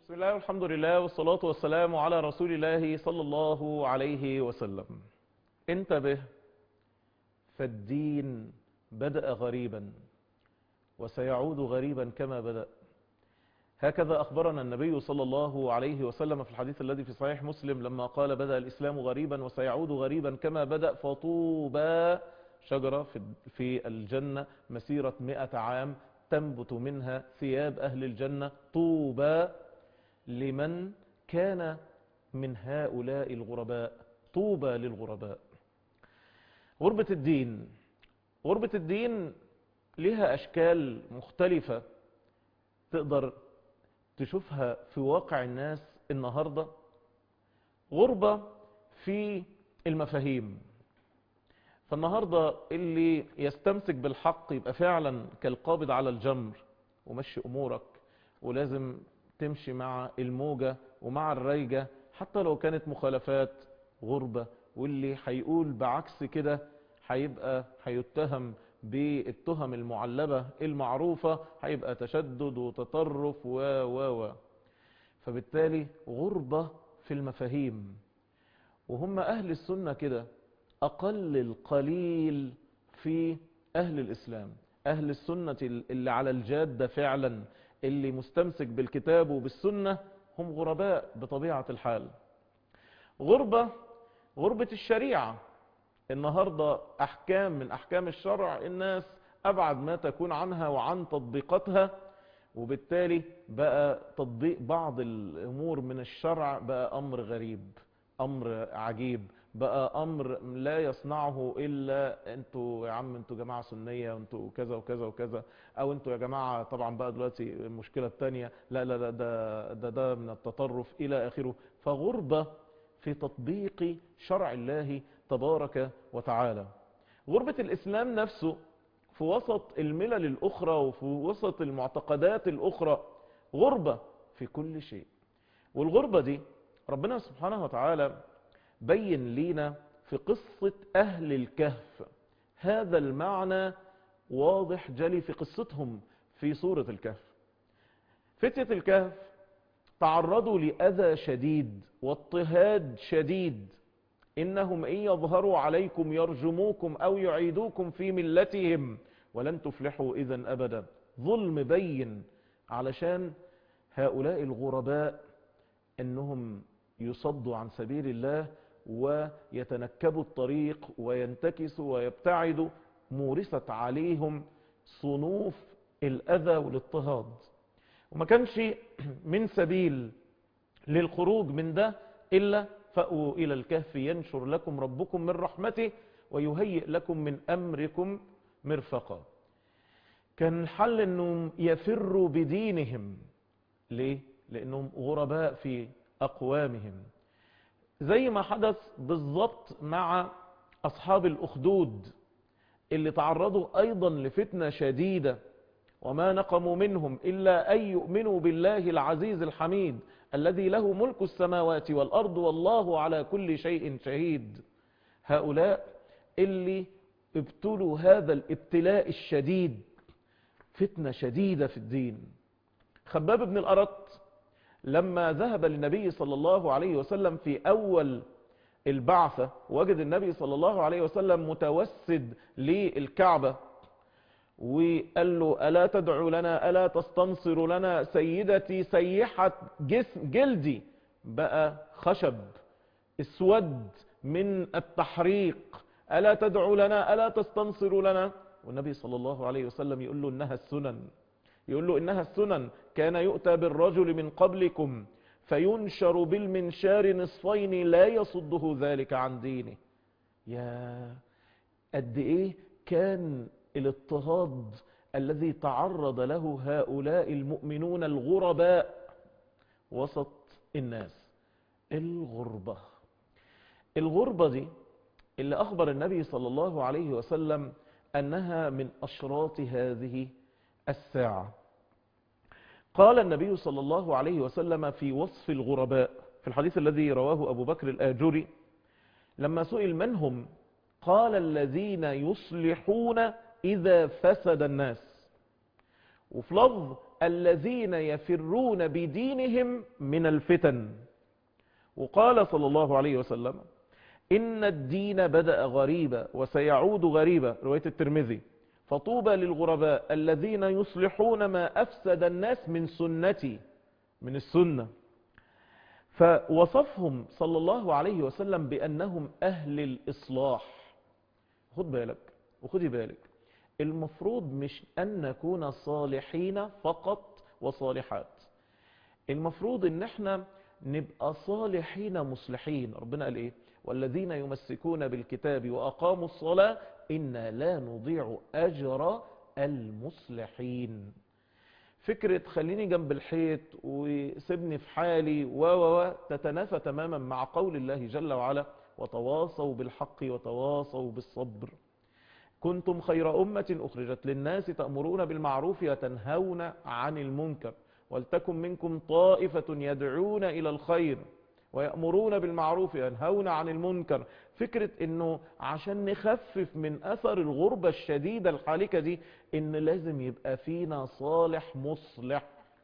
بسم الله والحمد لله والصلاة والسلام على رسول الله صلى الله عليه وسلم انتبه فالدين بدأ غريبا وسيعود غريبا كما بدأ هكذا أخبرنا النبي صلى الله عليه وسلم في الحديث الذي في صحيح مسلم لما قال بدأ الإسلام غريبا وسيعود غريبا كما بدأ فطوبى شجرة في- في الجنة مسيرة مئة عام تنبت منها ثياب أهل الجنة طوبى لمن كان من هؤلاء الغرباء طوبى للغرباء غربة الدين غربة الدين لها أشكال مختلفة تقدر تشوفها في واقع الناس النهاردة غربة في المفاهيم فالنهاردة اللي يستمسك بالحق يبقى فعلا كالقابض على الجمر ومشي أمورك ولازم تمشي مع الموجة ومع الريجة حتى لو كانت مخالفات غربة واللي هيقول بعكس كده هيبقى هيتهم بالتهم المعلبة المعروفة هيبقى تشدد وتطرف و و و فبالتالي غربة في المفاهيم وهم أهل السنة كده أقل القليل في أهل الإسلام أهل السنة اللي على الجادة فعلا اللي مستمسك بالكتاب وبالسنة هم غرباء بطبيعة الحال غربة غربة الشريعة النهاردة أحكام من أحكام الشرع الناس أبعد ما تكون عنها وعن تطبيقاتها وبالتالي بقى تطبيق بعض الأمور من الشرع بقى أمر غريب أمر عجيب بقى أمر لا يصنعه إلا أنتوا يا عم أنتوا جماعة سنية وأنتوا كذا وكذا وكذا أو أنتوا يا جماعة طبعا بقى دلوقتي المشكلة التانية لا لا لا ده ده, ده من التطرف إلى آخره فغربة في تطبيق شرع الله تبارك وتعالى غربة الإسلام نفسه في وسط الملل الأخرى وفي وسط المعتقدات الأخرى غربة في كل شيء والغربة دي ربنا سبحانه وتعالى بين لينا في قصة أهل الكهف هذا المعنى واضح جلي في قصتهم في سورة الكهف فتية الكهف تعرضوا لأذى شديد واضطهاد شديد إنهم إن يظهروا عليكم يرجموكم أو يعيدوكم في ملتهم ولن تفلحوا إذا أبدا ظلم بين علشان هؤلاء الغرباء أنهم يصدوا عن سبيل الله ويتنكبوا الطريق وينتكسوا ويبتعدوا مورست عليهم صنوف الأذى والاضطهاد وما كانش من سبيل للخروج من ده إلا فأووا إلى الكهف ينشر لكم ربكم من رحمته ويهيئ لكم من أمركم مرفقا كان الحل أنهم يفروا بدينهم ليه؟ لأنهم غرباء في أقوامهم زي ما حدث بالضبط مع أصحاب الأخدود اللي تعرضوا أيضا لفتنة شديدة وما نقموا منهم إلا أن يؤمنوا بالله العزيز الحميد الذي له ملك السماوات والأرض والله على كل شيء شهيد هؤلاء اللي ابتلوا هذا الابتلاء الشديد فتنة شديدة في الدين خباب بن الأرط لما ذهب للنبي صلى الله عليه وسلم في أول البعثة وجد النبي صلى الله عليه وسلم متوسد للكعبة وقال له ألا تدعو لنا ألا تستنصر لنا سيدتي سيحة جسم جلدي بقى خشب اسود من التحريق ألا تدعو لنا ألا تستنصر لنا والنبي صلى الله عليه وسلم يقول له إنها السنن يقول له إنها السنن كان يؤتى بالرجل من قبلكم فينشر بالمنشار نصفين لا يصده ذلك عن دينه يا قد ايه كان الاضطهاد الذي تعرض له هؤلاء المؤمنون الغرباء وسط الناس الغربة الغربة دي اللي أخبر النبي صلى الله عليه وسلم أنها من أشراط هذه الساعة قال النبي صلى الله عليه وسلم في وصف الغرباء في الحديث الذي رواه أبو بكر الآجري لما سئل من هم قال الذين يصلحون إذا فسد الناس وفي لفظ الذين يفرون بدينهم من الفتن وقال صلى الله عليه وسلم إن الدين بدأ غريبا وسيعود غريبا رواية الترمذي فطوبى للغرباء الذين يصلحون ما أفسد الناس من سنتي من السنة فوصفهم صلى الله عليه وسلم بأنهم أهل الإصلاح خد بالك وخدي بالك المفروض مش أن نكون صالحين فقط وصالحات المفروض ان احنا نبقى صالحين مصلحين ربنا قال ايه والذين يمسكون بالكتاب وأقاموا الصلاة إنا لا نضيع أجر المصلحين فكرة خليني جنب الحيط وسيبني في حالي و و و تتنافى تماما مع قول الله جل وعلا وتواصوا بالحق وتواصوا بالصبر كنتم خير أمة أخرجت للناس تأمرون بالمعروف وتنهون عن المنكر ولتكن منكم طائفة يدعون إلى الخير ويأمرون بالمعروف وينهون عن المنكر فكرة انه عشان نخفف من اثر الغربة الشديدة الحالكة دي ان لازم يبقى فينا صالح مصلح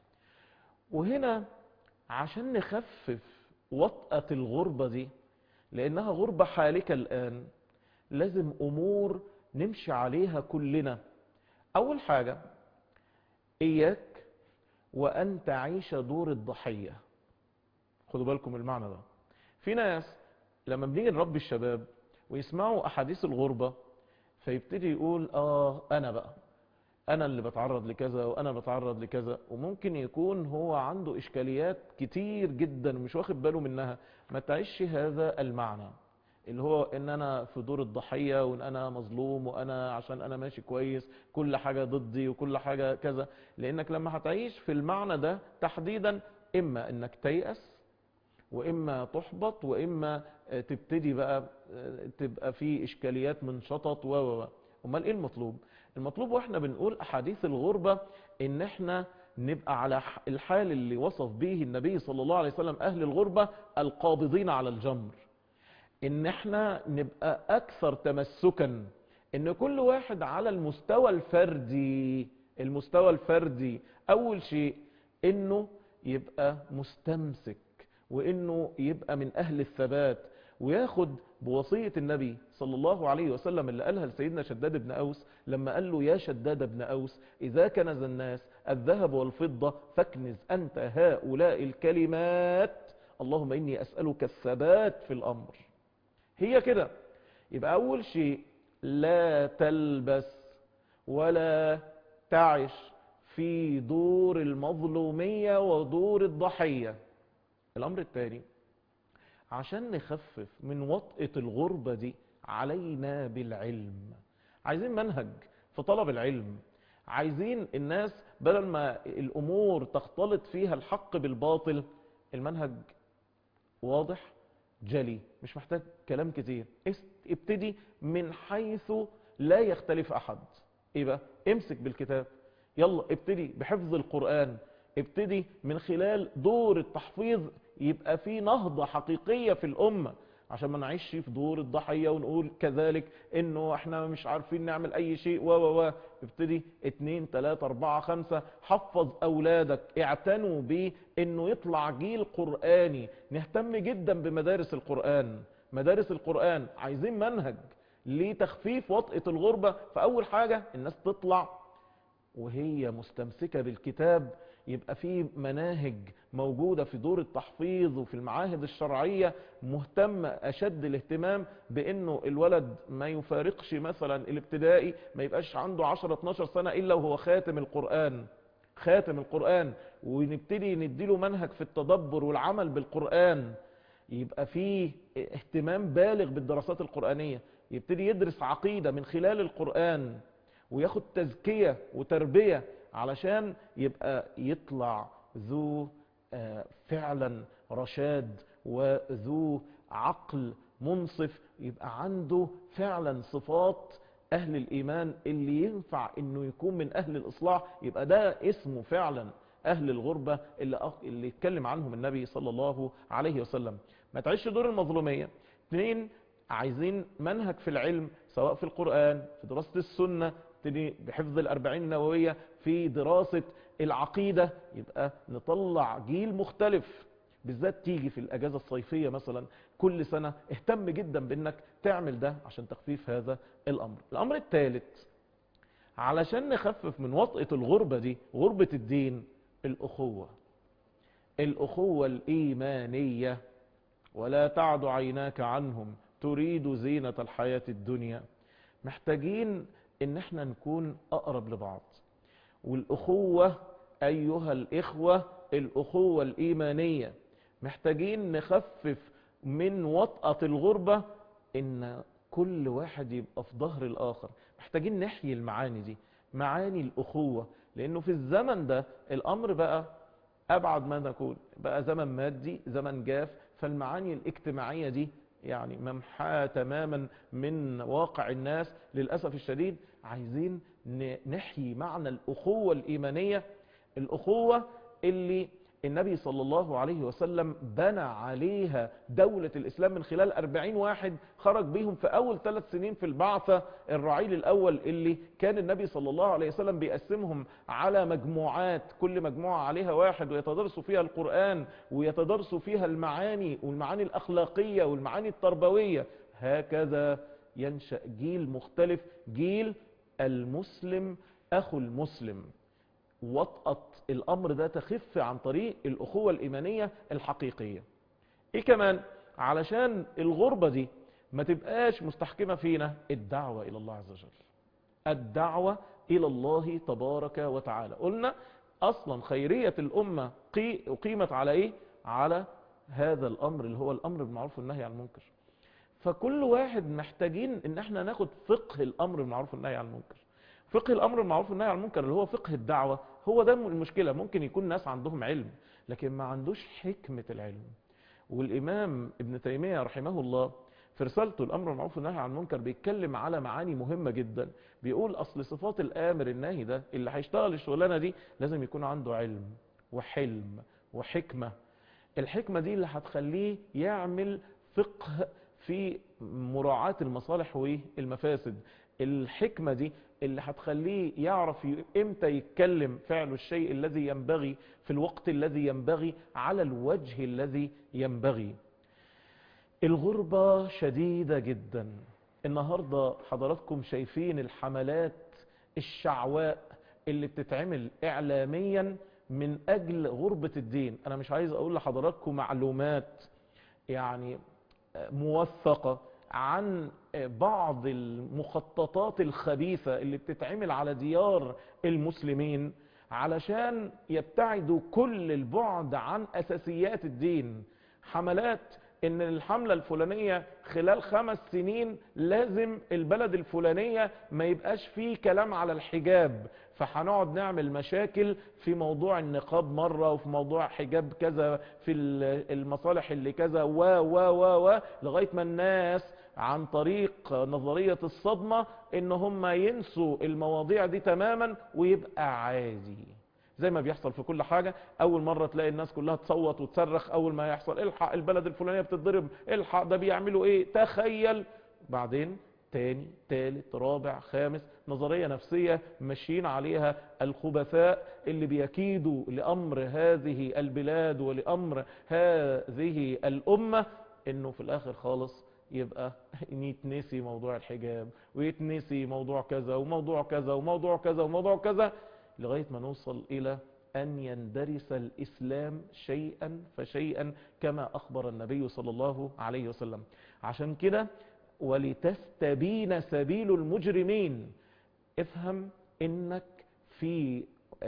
وهنا عشان نخفف وطأة الغربة دي لانها غربة حالكة الان لازم امور نمشي عليها كلنا اول حاجة اياك وان تعيش دور الضحية خدوا بالكم المعنى ده في ناس لما بنيجي نربي الشباب ويسمعوا احاديث الغربة فيبتدي يقول اه انا بقى انا اللي بتعرض لكذا وانا بتعرض لكذا وممكن يكون هو عنده اشكاليات كتير جدا ومش واخد باله منها ما تعيش هذا المعنى اللي هو ان انا في دور الضحية وان انا مظلوم وانا عشان انا ماشي كويس كل حاجة ضدي وكل حاجة كذا لانك لما هتعيش في المعنى ده تحديدا اما انك تيأس واما تحبط واما تبتدي بقى تبقى في اشكاليات من شطط و و امال ايه المطلوب المطلوب واحنا بنقول احاديث الغربة ان احنا نبقى على الحال اللي وصف به النبي صلى الله عليه وسلم اهل الغربة القابضين على الجمر ان احنا نبقى اكثر تمسكا ان كل واحد على المستوى الفردي المستوى الفردي اول شيء انه يبقى مستمسك وانه يبقى من اهل الثبات وياخد بوصية النبي صلى الله عليه وسلم اللي قالها لسيدنا شداد بن أوس لما قال له يا شداد بن أوس إذا كنز الناس الذهب والفضة فاكنز أنت هؤلاء الكلمات اللهم إني أسألك الثبات في الأمر هي كده يبقى أول شيء لا تلبس ولا تعش في دور المظلومية ودور الضحية الأمر الثاني عشان نخفف من وطئة الغربة دي علينا بالعلم عايزين منهج في طلب العلم عايزين الناس بدل ما الأمور تختلط فيها الحق بالباطل المنهج واضح جلي مش محتاج كلام كتير ابتدي من حيث لا يختلف أحد ايه بقى امسك بالكتاب يلا ابتدي بحفظ القرآن ابتدي من خلال دور التحفيظ يبقى في نهضة حقيقية في الأمة عشان ما نعيش في دور الضحية ونقول كذلك انه احنا مش عارفين نعمل اي شيء و و و ابتدي اتنين تلاتة اربعة خمسة حفظ اولادك اعتنوا بيه انه يطلع جيل قرآني نهتم جدا بمدارس القرآن مدارس القرآن عايزين منهج لتخفيف وطئة الغربة فاول حاجة الناس تطلع وهي مستمسكة بالكتاب يبقى في مناهج موجودة في دور التحفيظ وفي المعاهد الشرعية مهتم أشد الاهتمام بأنه الولد ما يفارقش مثلا الابتدائي ما يبقاش عنده 10-12 سنة إلا وهو خاتم القرآن خاتم القرآن ونبتدي نديله منهج في التدبر والعمل بالقرآن يبقى فيه اهتمام بالغ بالدراسات القرآنية يبتدي يدرس عقيدة من خلال القرآن وياخد تزكية وتربية علشان يبقى يطلع ذو فعلا رشاد وذو عقل منصف يبقى عنده فعلا صفات أهل الإيمان اللي ينفع أنه يكون من أهل الإصلاح يبقى ده اسمه فعلا أهل الغربة اللي, اللي يتكلم عنهم النبي صلى الله عليه وسلم ما تعيش دور المظلومية اثنين عايزين منهج في العلم سواء في القرآن في دراسة السنة تبتدي بحفظ الأربعين النووية في دراسة العقيدة يبقى نطلع جيل مختلف بالذات تيجي في الأجازة الصيفية مثلا كل سنة اهتم جدا بأنك تعمل ده عشان تخفيف هذا الأمر الأمر الثالث علشان نخفف من وطئة الغربة دي غربة الدين الأخوة الأخوة الإيمانية ولا تعد عيناك عنهم تريد زينة الحياة الدنيا محتاجين ان احنا نكون اقرب لبعض والاخوة ايها الاخوة الاخوة الايمانية محتاجين نخفف من وطأة الغربة ان كل واحد يبقى في ظهر الاخر محتاجين نحيي المعاني دي معاني الاخوة لانه في الزمن ده الامر بقى ابعد ما نكون بقى زمن مادي زمن جاف فالمعاني الاجتماعية دي يعني ممحاة تماما من واقع الناس للأسف الشديد عايزين نحيي معنى الأخوة الإيمانية الأخوة اللي النبي صلى الله عليه وسلم بنى عليها دولة الإسلام من خلال أربعين واحد خرج بيهم في أول ثلاث سنين في البعثة الرعيل الأول اللي كان النبي صلى الله عليه وسلم بيقسمهم على مجموعات كل مجموعة عليها واحد ويتدرسوا فيها القرآن ويتدرسوا فيها المعاني والمعاني الأخلاقية والمعاني التربوية هكذا ينشأ جيل مختلف جيل المسلم أخو المسلم وطأة الأمر ده تخف عن طريق الأخوة الإيمانية الحقيقية إيه كمان علشان الغربة دي ما تبقاش مستحكمة فينا الدعوة إلى الله عز وجل الدعوة إلى الله تبارك وتعالى قلنا أصلا خيرية الأمة قيمت على إيه على هذا الأمر اللي هو الأمر بالمعروف والنهي عن المنكر فكل واحد محتاجين ان احنا ناخد فقه الأمر بالمعروف والنهي عن المنكر فقه الامر بالمعروف والنهي عن المنكر اللي هو فقه الدعوة هو ده المشكلة ممكن يكون ناس عندهم علم لكن ما عندوش حكمة العلم والامام ابن تيمية رحمه الله في رسالته الامر بالمعروف والنهي عن المنكر بيتكلم على معاني مهمة جدا بيقول اصل صفات الامر الناهي ده اللي هيشتغل الشغلانة دي لازم يكون عنده علم وحلم وحكمة الحكمة دي اللي هتخليه يعمل فقه في مراعاة المصالح والمفاسد الحكمة دي اللي هتخليه يعرف امتى يتكلم فعل الشيء الذي ينبغي في الوقت الذي ينبغي على الوجه الذي ينبغي الغربة شديدة جدا النهاردة حضراتكم شايفين الحملات الشعواء اللي بتتعمل اعلاميا من اجل غربة الدين انا مش عايز اقول لحضراتكم معلومات يعني موثقة عن بعض المخططات الخبيثة اللي بتتعمل على ديار المسلمين علشان يبتعدوا كل البعد عن أساسيات الدين حملات ان الحملة الفلانية خلال خمس سنين لازم البلد الفلانية ما يبقاش فيه كلام على الحجاب فهنقعد نعمل مشاكل في موضوع النقاب مرة وفي موضوع حجاب كذا في المصالح اللي كذا و و و و لغاية ما الناس عن طريق نظرية الصدمة ان هم ينسوا المواضيع دي تماما ويبقى عادي زي ما بيحصل في كل حاجة اول مرة تلاقي الناس كلها تصوت وتصرخ اول ما يحصل الحق البلد الفلانية بتتضرب الحق ده بيعملوا ايه تخيل بعدين تاني تالت رابع خامس نظرية نفسية ماشيين عليها الخبثاء اللي بيكيدوا لأمر هذه البلاد ولأمر هذه الأمة انه في الاخر خالص يبقى يتنسي موضوع الحجاب ويتنسي موضوع كذا وموضوع كذا وموضوع كذا وموضوع كذا لغاية ما نوصل إلى أن يندرس الإسلام شيئا فشيئا كما أخبر النبي صلى الله عليه وسلم عشان كده ولتستبين سبيل المجرمين افهم انك في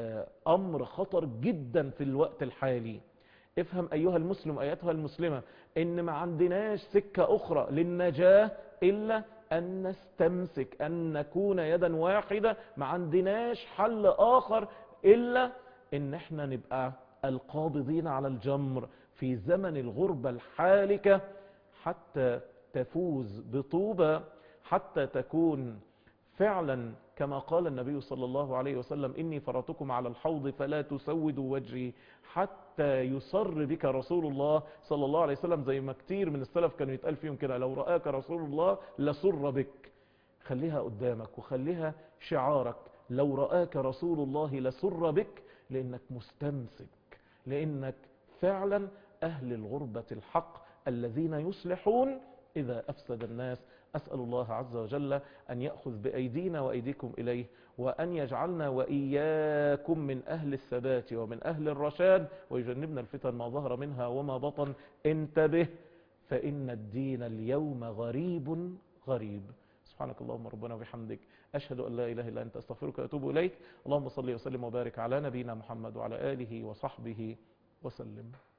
امر خطر جدا في الوقت الحالي افهم ايها المسلم ايتها المسلمة ان ما عندناش سكة اخرى للنجاة الا ان نستمسك ان نكون يدا واحدة ما عندناش حل اخر الا ان احنا نبقى القابضين على الجمر في زمن الغربة الحالكة حتى تفوز بطوبة حتى تكون فعلا كما قال النبي صلى الله عليه وسلم إني فرطكم على الحوض فلا تسودوا وجهي حتى يصر بك رسول الله صلى الله عليه وسلم زي ما كتير من السلف كانوا يتقال فيهم كده لو رآك رسول الله لسر بك خليها قدامك وخليها شعارك لو رآك رسول الله لسر بك لانك مستمسك لانك فعلا اهل الغربة الحق الذين يصلحون اذا افسد الناس اسأل الله عز وجل ان يأخذ بايدينا وايديكم اليه وان يجعلنا واياكم من اهل الثبات ومن اهل الرشاد ويجنبنا الفتن ما ظهر منها وما بطن انتبه فان الدين اليوم غريب غريب سبحانك اللهم ربنا وبحمدك أشهد أن لا إله إلا أنت أستغفرك وأتوب إليك اللهم صل وسلم وبارك على نبينا محمد وعلى آله وصحبه وسلم